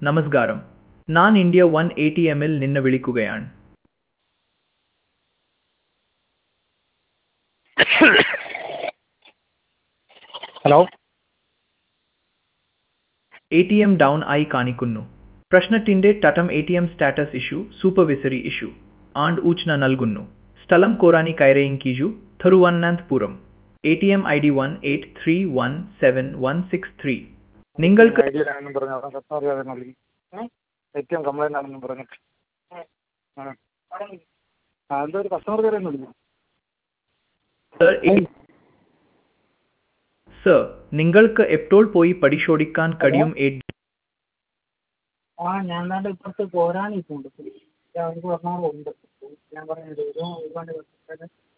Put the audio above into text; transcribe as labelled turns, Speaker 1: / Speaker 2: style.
Speaker 1: നമസ്കാരം ഞാൻ India one A T എമ്മിൽ നിന്ന് വിളിക്കുകയാണ്
Speaker 2: hello
Speaker 1: A T M down ആയി കാണിക്കുന്നു പ്രശ്നത്തിന്റെ തട്ടം A T M status issue supervisory issue ആണ്ട് ഊച്ന നൽകുന്നു സ്ഥലം കോറാനി കൈറയിൻകിജു Thiruvananthapuram A T M I D one eight three one seven one six three നിങ്ങൾക്ക്
Speaker 2: ഐ ഡി ആണെന്നും പറഞ്ഞു അവിടെ കസ്റ്റമർ കയറി വിളി എ ടി എം കംപ്ലൈൻ്റ് ആണെന്നും പറഞ്ഞിട്ട് ആ ആ എന്തോ ഒരു കസ്റ്റമർ കയറി ഒന്ന് വിളിക്കും
Speaker 1: സർ എ- സർ നിങ്ങൾക്ക് എപ്പോൾ പോയി പരിശോധിക്കാൻ കഴിയും എ
Speaker 3: ആ ഞാൻ ദാണ്ട് ഇപ്പുറത്ത് പോരാൻ നിൽക്കുന്നുണ്ട് അവർക്ക് പറഞ്ഞോളും ഉണ്ട് ഞാൻ പറഞ്ഞില്ലേ ഒരു ഒരുപാട്